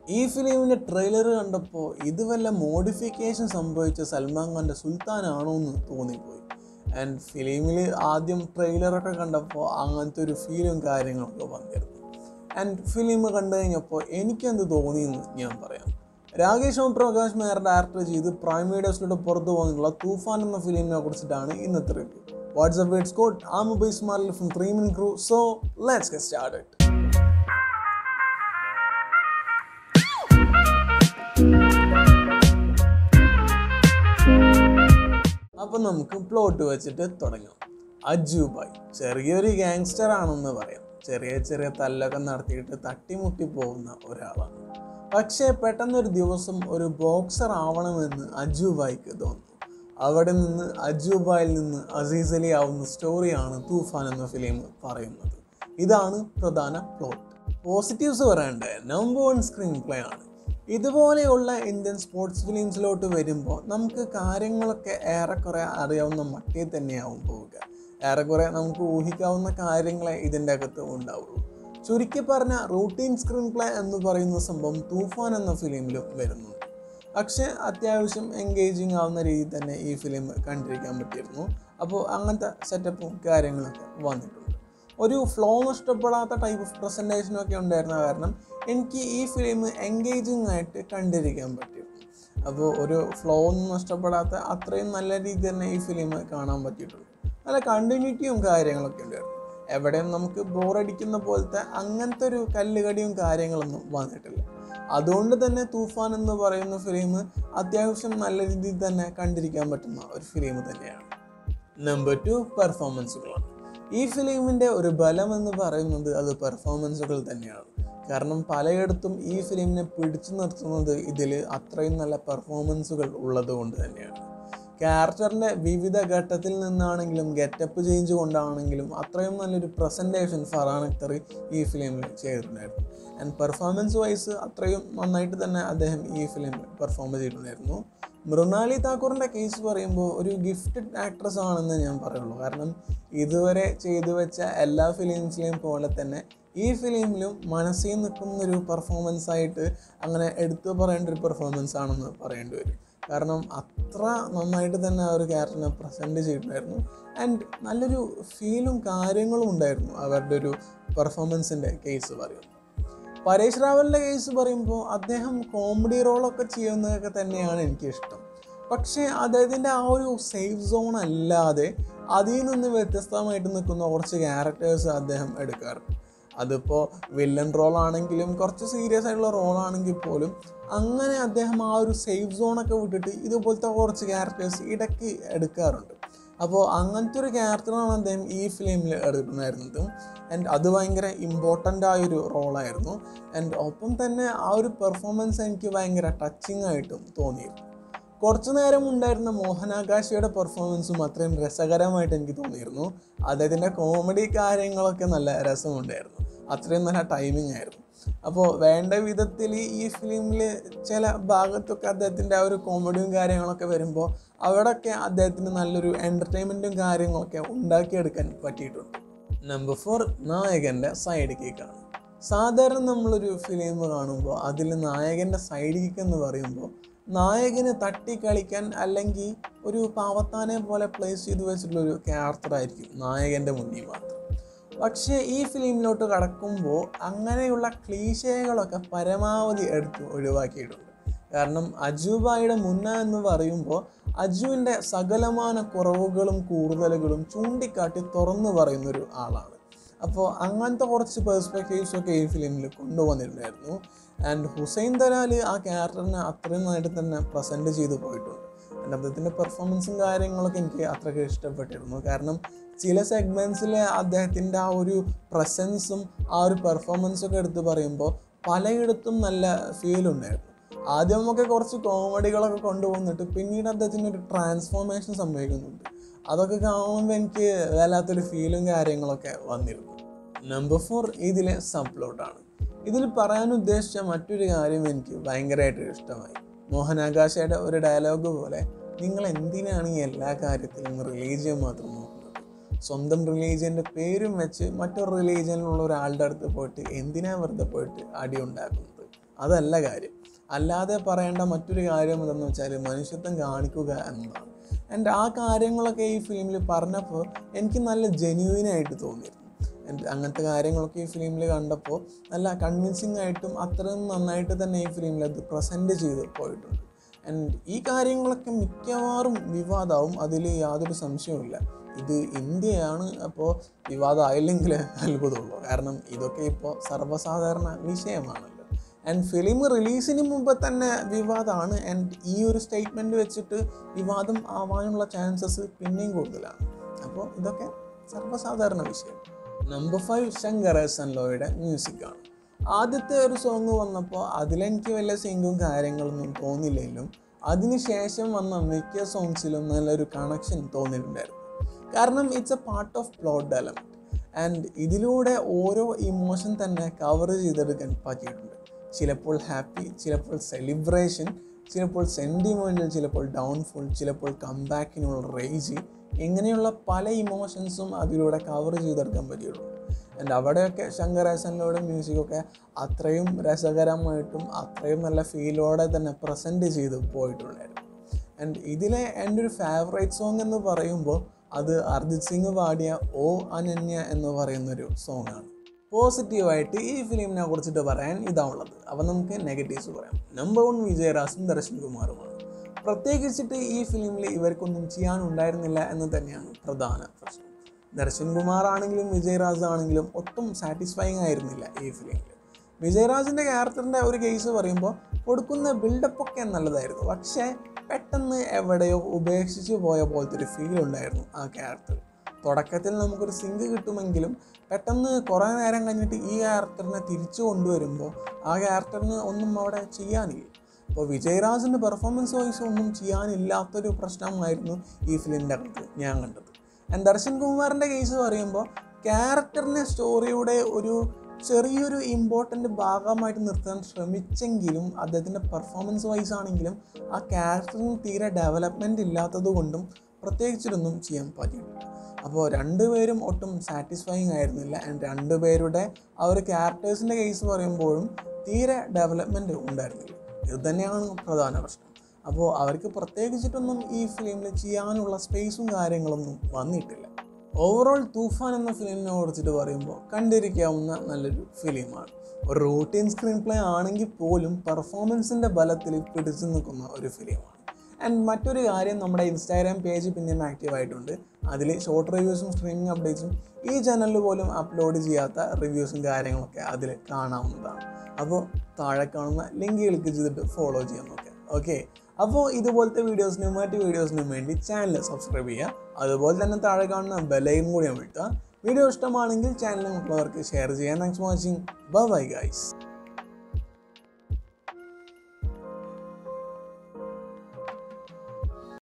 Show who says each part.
Speaker 1: ഈ ഫിലിമിൻ്റെ ട്രെയിലർ കണ്ടപ്പോൾ ഇത് വല്ല മോഡിഫിക്കേഷൻ സംഭവിച്ച സൽമാൻ ഖാൻ്റെ സുൽത്താനാണോ എന്ന് തോന്നിപ്പോയി ആൻഡ് ഫിലിമിൽ ആദ്യം ട്രെയിലറൊക്കെ കണ്ടപ്പോൾ അങ്ങനത്തെ ഒരു ഫീലും കാര്യങ്ങളൊക്കെ വന്നിരുന്നു ആൻഡ് ഫിലിം കണ്ടു കഴിഞ്ഞപ്പോൾ എനിക്കെന്ത് തോന്നിയെന്ന് ഞാൻ പറയാം രാകേഷ് ഓം പ്രകാശ് മേയർ ഡയറക്ടർ ചെയ്ത് പ്രൈം മീഡിയസിലൂടെ പുറത്തു വന്നിട്ടുള്ള തൂഫാൻ എന്ന ഫിലിമിനെ കുറിച്ചിട്ടാണ് ഇന്നത്തെ റിവ്യൂ വാട്സ്ആപ്പ് വേഡ്സ് കോഡ് ആ മൊബൈൽ സ്മാർട്ട് ഫ്രം ത്രീ മിൻ ക്രൂ സോ ലെറ്റ്സ് ഗെറ്റ് സ്റ്റാർട്ടഡ് അപ്പം നമുക്ക് പ്ലോട്ട് വെച്ചിട്ട് തുടങ്ങാം അജുബായ് ചെറിയൊരു ഗാങ്സ്റ്റർ ആണെന്ന് പറയാം ചെറിയ ചെറിയ തല്ലൊക്കെ നടത്തിയിട്ട് തട്ടിമുട്ടി പോകുന്ന ഒരാളാണ് പക്ഷേ പെട്ടെന്നൊരു ദിവസം ഒരു ബോക്സർ ആവണമെന്ന് അജുബായിക്ക് തോന്നുന്നു അവിടെ നിന്ന് അജുബായിൽ നിന്ന് അസീസ് അലി ആവുന്ന സ്റ്റോറിയാണ് തൂഫാൻ എന്ന ഫിലിം പറയുന്നത് ഇതാണ് പ്രധാന പ്ലോട്ട് പോസിറ്റീവ്സ് പറയണ്ടേ നമ്പർ വൺ സ്ക്രീൻ പ്ലേ ആണ് ഇതുപോലെയുള്ള ഇന്ത്യൻ സ്പോർട്സ് ഫിലിംസിലോട്ട് വരുമ്പോൾ നമുക്ക് കാര്യങ്ങളൊക്കെ ഏറെക്കുറെ അറിയാവുന്ന മട്ടിൽ തന്നെയാവും പോവുക ഏറെക്കുറെ നമുക്ക് ഊഹിക്കാവുന്ന കാര്യങ്ങളെ ഇതിൻ്റെ അകത്ത് ഉണ്ടാവുള്ളൂ ചുരുക്കി പറഞ്ഞ റൂട്ടീൻ സ്ക്രീൻ പ്ലേ എന്ന് പറയുന്ന സംഭവം തൂഫാൻ എന്ന ഫിലിമിലും വരുന്നുണ്ട് പക്ഷേ അത്യാവശ്യം എൻഗേജിങ് ആവുന്ന രീതിയിൽ തന്നെ ഈ ഫിലിം കണ്ടിരിക്കാൻ പറ്റിയിരുന്നു അപ്പോൾ അങ്ങനത്തെ സെറ്റപ്പും കാര്യങ്ങളൊക്കെ വന്നിട്ടുണ്ട് ഒരു ഫ്ലോ നഷ്ടപ്പെടാത്ത ടൈപ്പ് ഓഫ് പ്രസൻറ്റേഷനും ഒക്കെ ഉണ്ടായിരുന്ന കാരണം എനിക്ക് ഈ ഫിലിം എൻഗേജിങ് ആയിട്ട് കണ്ടിരിക്കാൻ പറ്റിയിരുന്നു അപ്പോൾ ഒരു ഫ്ലോ ഒന്നും നഷ്ടപ്പെടാത്ത അത്രയും നല്ല രീതിയിൽ തന്നെ ഈ ഫിലിം കാണാൻ പറ്റിയിട്ടുണ്ട് നല്ല കണ്ടിന്യൂറ്റിയും കാര്യങ്ങളൊക്കെ ഉണ്ടായിരുന്നു എവിടെയും നമുക്ക് ബോറടിക്കുന്ന പോലത്തെ അങ്ങനത്തെ ഒരു കല്ലുകടിയും കാര്യങ്ങളൊന്നും വന്നിട്ടില്ല അതുകൊണ്ട് തന്നെ തൂഫാൻ എന്ന് പറയുന്ന ഫിലിം അത്യാവശ്യം നല്ല രീതിയിൽ തന്നെ കണ്ടിരിക്കാൻ പറ്റുന്ന ഒരു ഫിലിം തന്നെയാണ് നമ്പർ ടു പെർഫോമൻസുകളാണ് ഈ ഫിലിമിൻ്റെ ഒരു ബലം എന്ന് പറയുന്നത് അത് പെർഫോമൻസുകൾ തന്നെയാണ് കാരണം പലയിടത്തും ഈ ഫിലിമിനെ പിടിച്ചു നിർത്തുന്നത് ഇതിൽ അത്രയും നല്ല പെർഫോമൻസുകൾ ഉള്ളത് കൊണ്ട് തന്നെയാണ് ക്യാരക്ടറിൻ്റെ വിവിധ ഘട്ടത്തിൽ നിന്നാണെങ്കിലും ഗെറ്റപ്പ് ചേഞ്ച് കൊണ്ടാണെങ്കിലും അത്രയും നല്ലൊരു പ്രസൻറ്റേഷൻ ഫറാൻ അക്തർ ഈ ഫിലിമിൽ ചെയ്തിട്ടുണ്ടായിരുന്നു ആൻഡ് പെർഫോമൻസ് വൈസ് അത്രയും നന്നായിട്ട് തന്നെ അദ്ദേഹം ഈ ഫിലിമിൽ പെർഫോം ചെയ്തിട്ടുണ്ടായിരുന്നു മൃണാലി താക്കൂറിൻ്റെ കേസ് പറയുമ്പോൾ ഒരു ഗിഫ്റ്റഡ് ആക്ട്രസ് ആണെന്ന് ഞാൻ പറയുള്ളൂ കാരണം ഇതുവരെ ചെയ്തു വെച്ച എല്ലാ ഫിലിംസിലെയും പോലെ തന്നെ ഈ ഫിലിമിലും മനസ്സിൽ നിൽക്കുന്നൊരു പെർഫോമൻസ് ആയിട്ട് അങ്ങനെ എടുത്തു പറയേണ്ട ഒരു പെർഫോമൻസ് ആണെന്ന് പറയേണ്ടി വരും കാരണം അത്ര നന്നായിട്ട് തന്നെ ആ ഒരു ക്യാരക്ടറിനെ പ്രസൻറ്റ് ചെയ്തിട്ടുണ്ടായിരുന്നു ആൻഡ് നല്ലൊരു ഫീലും കാര്യങ്ങളും ഉണ്ടായിരുന്നു അവരുടെ ഒരു പെർഫോമൻസിൻ്റെ കേസ് പറയും പരേഷ് റാവലിൻ്റെ കേസ് പറയുമ്പോൾ അദ്ദേഹം കോമഡി റോളൊക്കെ ചെയ്യുന്നതൊക്കെ തന്നെയാണ് എനിക്കിഷ്ടം പക്ഷേ അദ്ദേഹത്തിൻ്റെ ആ ഒരു സേഫ് സോൺ അല്ലാതെ അതിൽ നിന്ന് വ്യത്യസ്തമായിട്ട് നിൽക്കുന്ന കുറച്ച് ക്യാരക്ടേഴ്സ് അദ്ദേഹം എടുക്കാറുണ്ട് അതിപ്പോൾ വില്ലൻ റോൾ ആണെങ്കിലും കുറച്ച് സീരിയസ് ആയിട്ടുള്ള റോൾ ആണെങ്കിൽ പോലും അങ്ങനെ അദ്ദേഹം ആ ഒരു സേഫ് സോണൊക്കെ വിട്ടിട്ട് ഇതുപോലത്തെ കുറച്ച് ക്യാരക്ടേഴ്സ് ഇടയ്ക്ക് എടുക്കാറുണ്ട് അപ്പോൾ അങ്ങനത്തെ ഒരു ക്യാരക്ടറാണ് അദ്ദേഹം ഈ ഫിലിമിൽ എടുക്കുന്നായിരുന്നത് ആൻഡ് അത് ഭയങ്കര ഇമ്പോർട്ടൻ്റ് ആയൊരു റോളായിരുന്നു ആൻഡ് ഒപ്പം തന്നെ ആ ഒരു പെർഫോമൻസ് എനിക്ക് ഭയങ്കര ടച്ചിങ് ആയിട്ടും തോന്നിയിരുന്നു കുറച്ചു നേരം ഉണ്ടായിരുന്ന മോഹനാകാശയുടെ പെർഫോമൻസും അത്രയും രസകരമായിട്ട് എനിക്ക് തോന്നിയിരുന്നു അദ്ദേഹത്തിൻ്റെ കോമഡി കാര്യങ്ങളൊക്കെ നല്ല രസമുണ്ടായിരുന്നു അത്രയും നല്ല ടൈമിംഗ് ആയിരുന്നു അപ്പോൾ വേണ്ട വിധത്തിൽ ഈ ഫിലിമിൽ ചില ഭാഗത്തൊക്കെ അദ്ദേഹത്തിൻ്റെ ആ ഒരു കോമഡിയും കാര്യങ്ങളൊക്കെ വരുമ്പോൾ അവിടെയൊക്കെ അദ്ദേഹത്തിന് നല്ലൊരു എൻ്റർടൈൻമെൻറ്റും കാര്യങ്ങളൊക്കെ ഉണ്ടാക്കിയെടുക്കാൻ പറ്റിയിട്ടുണ്ട് നമ്പർ ഫോർ നായകൻ്റെ സൈഡ് കേക്കാണ് സാധാരണ നമ്മളൊരു ഫിലിം കാണുമ്പോൾ അതിൽ നായകൻ്റെ സൈഡ് കിക്ക് എന്ന് പറയുമ്പോൾ നായകന് തട്ടി കളിക്കാൻ അല്ലെങ്കിൽ ഒരു പാവത്താനെ പോലെ പ്ലേസ് ചെയ്ത് വെച്ചിട്ടുള്ളൊരു ക്യാരക്ടറായിരിക്കും നായകൻ്റെ മുന്നിൽ മാത്രം പക്ഷേ ഈ ഫിലിമിലോട്ട് കടക്കുമ്പോൾ അങ്ങനെയുള്ള ക്ലീശകളൊക്കെ പരമാവധി എടുത്ത് ഒഴിവാക്കിയിട്ടുണ്ട് കാരണം അജുബായിയുടെ മുന്ന എന്ന് പറയുമ്പോൾ അജുവിൻ്റെ സകലമാന കുറവുകളും കൂടുതലുകളും ചൂണ്ടിക്കാട്ടി തുറന്നു പറയുന്നൊരു ആളാണ് അപ്പോൾ അങ്ങനത്തെ കുറച്ച് പെർസ്പെക്റ്റീവ്സ് ഒക്കെ ഈ ഫിലിമിൽ കൊണ്ടുവന്നിട്ടുണ്ടായിരുന്നു ആൻഡ് ഹുസൈൻ ദലാൽ ആ ക്യാരക്ടറിനെ അത്രയും നന്നായിട്ട് തന്നെ പ്രസൻറ്റ് ചെയ്ത് പോയിട്ടുണ്ട് ആൻഡ് അദ്ദേഹത്തിൻ്റെ പെർഫോമൻസും കാര്യങ്ങളൊക്കെ എനിക്ക് അത്രയ്ക്ക് ഇഷ്ടപ്പെട്ടിരുന്നു കാരണം ചില സെഗ്മെൻറ്റ്സിൽ അദ്ദേഹത്തിൻ്റെ ആ ഒരു പ്രസൻസും ആ ഒരു പെർഫോമൻസും ഒക്കെ എടുത്ത് പറയുമ്പോൾ പലയിടത്തും നല്ല ഫീൽ ഉണ്ടായിരുന്നു ആദ്യമൊക്കെ കുറച്ച് കോമഡികളൊക്കെ കൊണ്ടുവന്നിട്ട് പിന്നീട് അദ്ദേഹത്തിന് ഒരു ട്രാൻസ്ഫോർമേഷൻ സംഭവിക്കുന്നുണ്ട് അതൊക്കെ കാണുമ്പോൾ എനിക്ക് വല്ലാത്തൊരു ഫീലും കാര്യങ്ങളൊക്കെ വന്നിരുന്നു നമ്പർ ഫോർ ഇതിലെ സബ്പ്ലോട്ടാണ് ഇതിൽ പറയാൻ ഉദ്ദേശിച്ച മറ്റൊരു കാര്യം എനിക്ക് ഭയങ്കരമായിട്ട് ഇഷ്ടമായി മോഹനാകാശയുടെ ഒരു ഡയലോഗ് പോലെ നിങ്ങൾ എന്തിനാണ് ഈ എല്ലാ കാര്യത്തിലും റിലീജിയൻ മാത്രം നോക്കുന്നത് സ്വന്തം റിലീജിയൻ്റെ പേരും വെച്ച് മറ്റൊരു റിലീജിയനിലുള്ള ഒരാളുടെ അടുത്ത് പോയിട്ട് എന്തിനാ വെറുതെ പോയിട്ട് അടി ഉണ്ടാക്കുന്നത് അതല്ല കാര്യം അല്ലാതെ പറയേണ്ട മറ്റൊരു കാര്യം എന്തെന്ന് വെച്ചാൽ മനുഷ്യത്വം കാണിക്കുക എന്നതാണ് ആൻഡ് ആ കാര്യങ്ങളൊക്കെ ഈ ഫിലിമിൽ പറഞ്ഞപ്പോൾ എനിക്ക് നല്ല ജെന്യൂനായിട്ട് തോന്നിയിരുന്നു And അങ്ങനത്തെ കാര്യങ്ങളൊക്കെ ഈ ഫിലിമിൽ കണ്ടപ്പോൾ നല്ല കൺവിൻസിങ് ആയിട്ടും അത്രയും നന്നായിട്ട് തന്നെ ഈ ഫിലിമിൽ അത് പ്രസൻറ്റ് ചെയ്ത് പോയിട്ടുണ്ട് ആൻഡ് ഈ കാര്യങ്ങളൊക്കെ മിക്കവാറും വിവാദമാവും അതിൽ യാതൊരു സംശയവുമില്ല ഇത് ഇന്ത്യയാണ് അപ്പോൾ വിവാദമായില്ലെങ്കിൽ അത്ഭുതമുള്ളൂ കാരണം ഇതൊക്കെ ഇപ്പോൾ സർവ്വസാധാരണ വിഷയമാണല്ലോ ആൻഡ് ഫിലിം റിലീസിന് മുമ്പ് തന്നെ വിവാദമാണ് ആൻഡ് ഈ ഒരു സ്റ്റേറ്റ്മെൻറ്റ് വെച്ചിട്ട് വിവാദം ആവാനുള്ള ചാൻസസ് പിന്നെയും കൂടുതലാണ് അപ്പോൾ ഇതൊക്കെ സർവ്വസാധാരണ വിഷയം നമ്പർ ഫൈവ് ശങ്കർ എസ് ലോയുടെ മ്യൂസിക്കാണ് ആദ്യത്തെ ഒരു സോങ് വന്നപ്പോൾ അതിലെനിക്ക് വലിയ സിംഗും കാര്യങ്ങളൊന്നും തോന്നില്ലെങ്കിലും അതിനുശേഷം വന്ന മിക്ക സോങ്സിലും നല്ലൊരു കണക്ഷൻ തോന്നിയിട്ടുണ്ടായിരുന്നു കാരണം it's a part of plot development and ഇതിലൂടെ ഓരോ ഇമോഷൻ തന്നെ കവർ ചെയ്തെടുക്കാൻ പറ്റിയിട്ടുണ്ട് ചിലപ്പോൾ ഹാപ്പി ചിലപ്പോൾ സെലിബ്രേഷൻ ചിലപ്പോൾ സെൻറ്റിമെൻ്റൽ ചിലപ്പോൾ ഡൗൺഫോൾ ചിലപ്പോൾ കംബാക്കിനുള്ള റേജ് ഇങ്ങനെയുള്ള പല ഇമോഷൻസും അതിലൂടെ കവർ ചെയ്തെടുക്കാൻ പറ്റിയുള്ളൂ ആൻഡ് അവിടെയൊക്കെ ശങ്കരാസനിലൂടെ മ്യൂസിക്കൊക്കെ അത്രയും രസകരമായിട്ടും അത്രയും നല്ല ഫീലോടെ തന്നെ പ്രസൻറ്റ് ചെയ്ത് പോയിട്ടുണ്ടായിരുന്നു ആൻഡ് ഇതിലെ എൻ്റെ ഒരു ഫേവറേറ്റ് സോങ് എന്ന് പറയുമ്പോൾ അത് അർജിത് സിംഗ് പാടിയ ഓ അനന്യ എന്ന് പറയുന്നൊരു സോങ്ങാണ് പോസിറ്റീവായിട്ട് ഈ ഫിലിമിനെ കുറിച്ചിട്ട് പറയാൻ ഇതാണുള്ളത് അപ്പം നമുക്ക് നെഗറ്റീവ്സ് പറയാം നമ്പർ വൺ വിജയരാസും ദർശൻ കുമാറുമാണ് പ്രത്യേകിച്ചിട്ട് ഈ ഫിലിമിൽ ഇവർക്കൊന്നും ചെയ്യാനുണ്ടായിരുന്നില്ല എന്ന് തന്നെയാണ് പ്രധാന പ്രശ്നം ദർശൻ കുമാർ ആണെങ്കിലും വിജയരാജ് ആണെങ്കിലും ഒട്ടും സാറ്റിസ്ഫൈങ് ആയിരുന്നില്ല ഈ ഫിലിമിൽ വിജയരാജിൻ്റെ ക്യാരക്ടറിൻ്റെ ഒരു കേസ് പറയുമ്പോൾ കൊടുക്കുന്ന ബിൽഡപ്പ് ഒക്കെ നല്ലതായിരുന്നു പക്ഷേ പെട്ടെന്ന് എവിടെയോ ഉപേക്ഷിച്ച് പോയ പോലത്തെ ഒരു ഫീൽ ഉണ്ടായിരുന്നു ആ ക്യാരക്ടർ തുടക്കത്തിൽ നമുക്കൊരു സിങ്ക് കിട്ടുമെങ്കിലും പെട്ടെന്ന് കുറേ നേരം കഴിഞ്ഞിട്ട് ഈ ക്യാരക്ടറിനെ തിരിച്ചു കൊണ്ടുവരുമ്പോൾ ആ ക്യാരക്ടറിന് ഒന്നും അവിടെ ചെയ്യാനില്ല അപ്പോൾ വിജയരാജിൻ്റെ പെർഫോമൻസ് വൈസ് ഒന്നും ചെയ്യാനില്ലാത്തൊരു പ്രശ്നമായിരുന്നു ഈ ഫിലിമിൻ്റെ അകത്ത് ഞാൻ കണ്ടത് ആൻഡ് ദർശൻ കുമാറിൻ്റെ കേസ് പറയുമ്പോൾ ക്യാരക്ടറിനെ സ്റ്റോറിയുടെ ഒരു ചെറിയൊരു ഇമ്പോർട്ടൻ്റ് ഭാഗമായിട്ട് നിർത്താൻ ശ്രമിച്ചെങ്കിലും അദ്ദേഹത്തിൻ്റെ പെർഫോമൻസ് വൈസ് ആണെങ്കിലും ആ ക്യാരക്ടറിന് തീരെ ഡെവലപ്മെൻറ്റ് ഇല്ലാത്തത് കൊണ്ടും പ്രത്യേകിച്ചിട്ടൊന്നും ചെയ്യാൻ പറ്റിയിട്ടില്ല അപ്പോൾ രണ്ടുപേരും ഒട്ടും സാറ്റിസ്ഫൈങ് ആയിരുന്നില്ല ആൻഡ് രണ്ടുപേരുടെ ആ ഒരു ക്യാരക്ടേഴ്സിൻ്റെ കേസ് പറയുമ്പോഴും തീരെ ഡെവലപ്മെൻറ്റ് ഉണ്ടായിരുന്നില്ല ഇത് തന്നെയാണ് പ്രധാന പ്രശ്നം അപ്പോൾ അവർക്ക് പ്രത്യേകിച്ചിട്ടൊന്നും ഈ ഫിലിമിൽ ചെയ്യാനുള്ള സ്പേസും കാര്യങ്ങളൊന്നും വന്നിട്ടില്ല ഓവറോൾ തൂഫാൻ എന്ന ഫിലിമിനെ കുറിച്ചിട്ട് പറയുമ്പോൾ കണ്ടിരിക്കാവുന്ന നല്ലൊരു ഫിലിമാണ് ഒരു റൂട്ടീൻ സ്ക്രീൻ പ്ലേ ആണെങ്കിൽ പോലും പെർഫോമൻസിൻ്റെ ബലത്തിൽ പിടിച്ചു നിൽക്കുന്ന ഒരു ഫിലിമാണ് ആൻഡ് മറ്റൊരു കാര്യം നമ്മുടെ ഇൻസ്റ്റാഗ്രാം പേജ് പിന്നെയും ആക്റ്റീവ് ആയിട്ടുണ്ട് അതിൽ ഷോർട്ട് റിവ്യൂസും സ്ട്രീമിംഗ് അപ്ഡേറ്റ്സും ഈ ചാനലിൽ പോലും അപ്ലോഡ് ചെയ്യാത്ത റിവ്യൂസും കാര്യങ്ങളൊക്കെ അതിൽ കാണാവുന്നതാണ് അപ്പോൾ താഴെ കാണുന്ന ലിങ്ക് ക്ലിക്ക് ചെയ്തിട്ട് ഫോളോ ചെയ്യാൻ നോക്കുക ഓക്കെ അപ്പോൾ ഇതുപോലത്തെ വീഡിയോസിനും മറ്റ് വീഡിയോസിനും വേണ്ടി ചാനൽ സബ്സ്ക്രൈബ് ചെയ്യുക അതുപോലെ തന്നെ താഴെ കാണുന്ന ബെലൈൻ കൂടി അമഴ്ത്തുക വീഡിയോ ഇഷ്ടമാണെങ്കിൽ ചാനൽ മറ്റുള്ളവർക്ക് ഷെയർ ചെയ്യാൻ thanks for watching bye guys